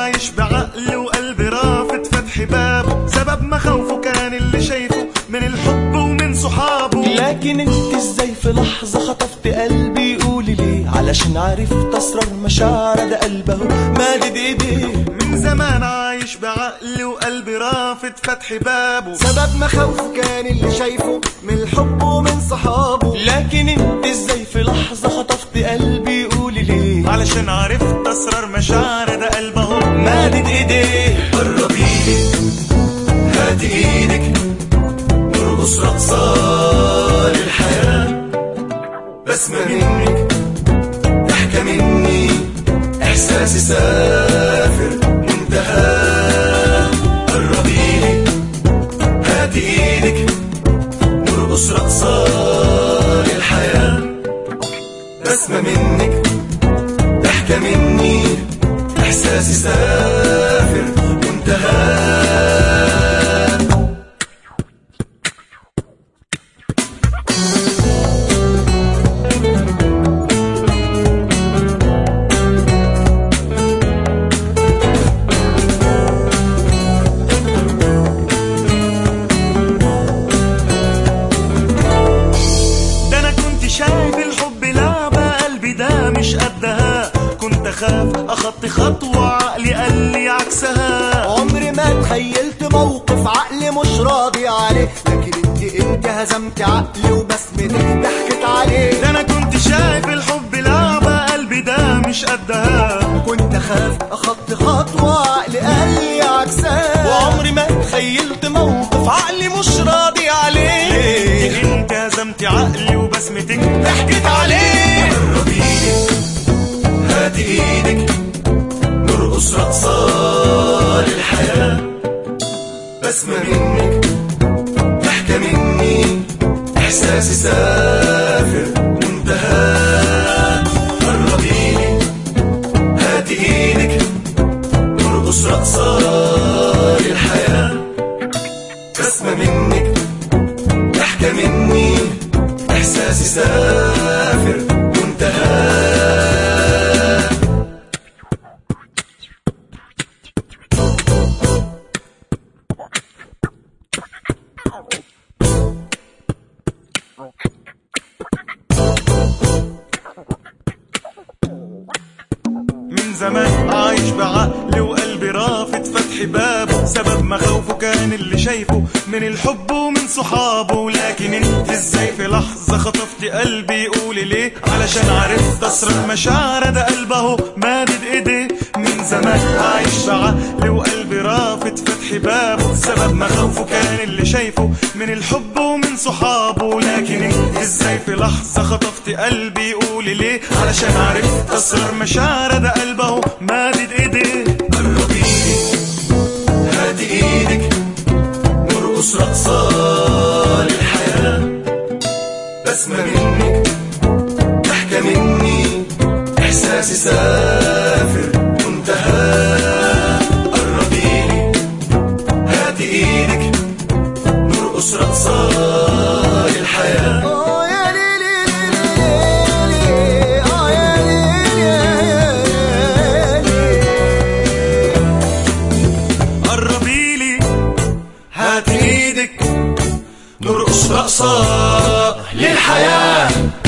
عايش بعقل وقلب رافض فتح بابه سبب مخاوفه كان اللي شايفه من الحب ومن صحابه لكن انت ازاي في لحظة خطفت قلبي قولي ليه علشان عرفت اسرار مشاعر ده قلبه مادد ايديه من زمان عايش بعقل وقلب رافض فتح بابه سبب مخاوفه كان اللي شايفه من الحب ومن صحابه لكن انت ازاي في لحظة خطفت قلبي قولي ليه علشان عرفت اسرار مشاعر ده قلبه مادد ايديه قربيلي هاتي ايدك نرقص رقصة للحياة بسمة منك ضحكة مني احساسي سافر منتهى قربيلي هاتي ايدك نرقص رقصة للحياة بسمة منك ضحكة مني احساسي سافر منتهى ده انا كنت شايف الحب لعبة قلبي ده مش قدها كنت اخاف اخطي خطوة عقلي قال لي عكسها عمري ما تخيلت موقف عقلي مش راضي عليه لكن انت انت هزمت عقلي وبسمتك ضحكت عليه ده انا كنت شايف الحب لعبة قلبي ده مش قدها كنت اخاف اخطي خطوة عقلي قال لي عكسها وعمري ما تخيلت موقف عقلي مش راضي عليه انت هزمت عقلي وبسمتك ضحكت عليه قربيلي هاتي ايدك نرقص رقصة للحياة بسمة منك ضحكة مني احساسي سافر منتهى قربيلي هاتي ايدك نرقص رقصة للحياة بسمة منك ضحكة مني احساسي سافر منتهى من زمان عايش بعقل وقلبي رافض فتح بابه سبب مخاوفه كان اللي شايفه من الحب ومن صحابه لكن انت ازاي في لحظة خطفت قلبي قولي ليه علشان عرفت اسرار مشاعر ده قلبه مادد ايديه من زمان عايش بعقل وقلبي رافض فتح بابه سبب مخاوفه كان اللي شايفه من الحب ومن صحابه لكن انت ازاي في لحظة خطفت قلبي قولي ليه علشان عرفت اسرار مشاعر ده قلبه مادد ايديه قربيلي هاتي ايدك نرقص رقصة للحياة بسمة منك ضحكة مني احساسي سافر منتهى قربيلي هاتي ايدك نرقص رقصة للحياة آه يا ليلي ليلي آه يا ليلي يا ليلي قربيلي هاتي ايدك نرقص رقصة للحياة